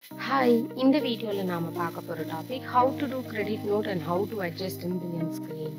hi இந்த வீடியோவில் நாம் பார்க்க போகிற topic how to do credit note and how to adjust in billing screen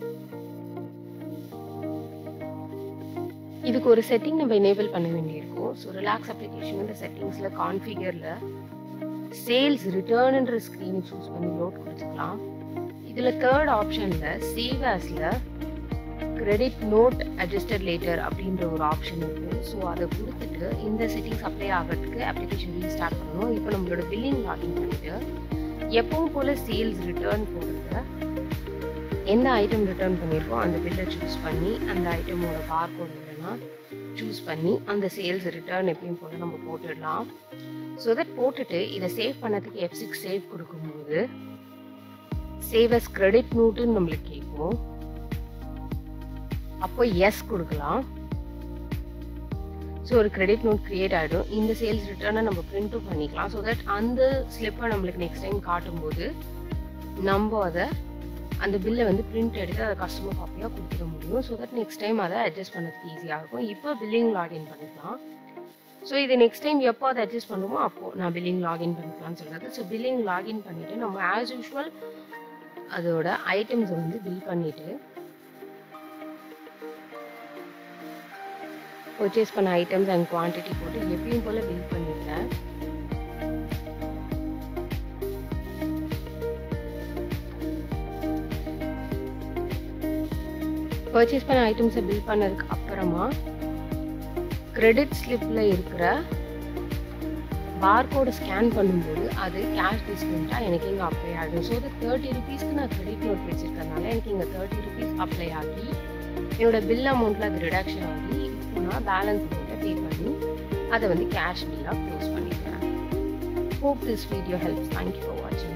இதுக்கு ஒரு செட்டிங் நம்ம எனேபிள் பண்ண வேண்டியிருக்கும் ஸோ ரிலாக்ஸ் அப்ளிகேஷன் செட்டிங்ஸில் கான்ஃபிகரில் சேல்ஸ் ரிட்டர்ன்ன்ற ஸ்க்ரீனை சூஸ் பண்ணி நோட் கொடுத்துக்கலாம் இதில் தேர்ட் ஆப்ஷனில் சேவ் ஆஸில் கிரெடிட் நோட் அட்ஜஸ்டட் லேட்டர் அப்படின்ற ஒரு ஆப்ஷன் இருக்குது ஸோ அதை கொடுத்துட்டு இந்த செட்டிங்ஸ் அப்ளை ஆகிறதுக்கு அப்ளிகேஷன் ரீஸ்டார்ட் பண்ணணும் இப்போ நம்மளோட பில்லிங் லாகின் பண்ணிட்டு எப்பவும் போல் சேல்ஸ் ரிட்டர்ன் போடுறது எந்த ஐட்டம் ரிட்டர்ன் பண்ணியிருக்கோம் அந்த பில்லை சூஸ் பண்ணி அந்த ஐட்டமோட பார்கோட் இல்லைன்னா சூஸ் பண்ணி அந்த சேல்ஸ் ரிட்டர்ன் எப்பயும் போல் நம்ம போட்டுடலாம் ஸோ தட் போட்டுட்டு இதை சேவ் பண்ணதுக்கு எஃப் சிக்ஸ் சேவ் கொடுக்கும்போது சேவ் அஸ் கிரெடிட் நோட்டுன்னு நம்மளுக்கு கேட்கும் அப்போ எஸ் கொடுக்கலாம் ஸோ ஒரு கிரெடிட் நோட் கிரியேட் ஆகிடும் இந்த சேல்ஸ் ரிட்டர்னை நம்ம பிரிண்ட்டும் பண்ணிக்கலாம் ஸோ தட் அந்த ஸ்லிப்பை நம்மளுக்கு நெக்ஸ்ட் டைம் காட்டும்போது நம்ம அதை அந்த பில்லை வந்து பிரிண்ட் எடுத்து அதை கஸ்டமர் காப்பியாக கொடுத்துட முடியும் ஸோ தட் நெக்ஸ்ட் டைம் அதை அட்ஜஸ்ட் பண்ணதுக்கு ஈஸியாக இருக்கும் இப்போ பில்லிங் லாகின் பண்ணிக்கலாம் ஸோ இது நெக்ஸ்ட் டைம் எப்போ அதை அட்ஜஸ்ட் பண்ணுமோ அப்போது நான் பில்லிங் லாகின் பண்ணிக்கலாம்னு சொல்கிறது ஸோ பில்லிங் லாகின் பண்ணிவிட்டு நம்ம ஆஸ் யூஷுவல் அதோட ஐட்டம்ஸை வந்து பில் பண்ணிவிட்டு பர்ச்சேஸ் பண்ண ஐட்டம்ஸ் அண்ட் குவான்டிட்டி போட்டு எப்பயும் போல் பில் பண்ணிட்டேன் பர்ச்சேஸ் பண்ண ஐட்டம்ஸை பில் பண்ணதுக்கு அப்புறமா கிரெடிட் ஸ்லிப்பில் இருக்கிற பார்கோடை ஸ்கேன் பண்ணும்போது அது கேஷ் டிஸ்கவுண்ட்டாக எனக்கு இங்கே அப்ளை ஆகிடும் ஸோ அது தேர்ட்டி ருபீஸ்க்கு நான் கிரெடிட் நோட் வச்சுருக்கறனால எனக்கு இங்கே தேர்ட்டி ருபீஸ் அப்ளை ஆகி என்னோட பில் அமௌண்ட்டில் அது ரிடக்ஷன் ஆகி இப்போ நான் பேலன்ஸ் அமௌண்ட்டை பே பண்ணி அதை வந்து கேஷ் பில்லாக க்ளோஸ் பண்ணிக்கிறேன் hope this video helps thank you for வாட்சிங்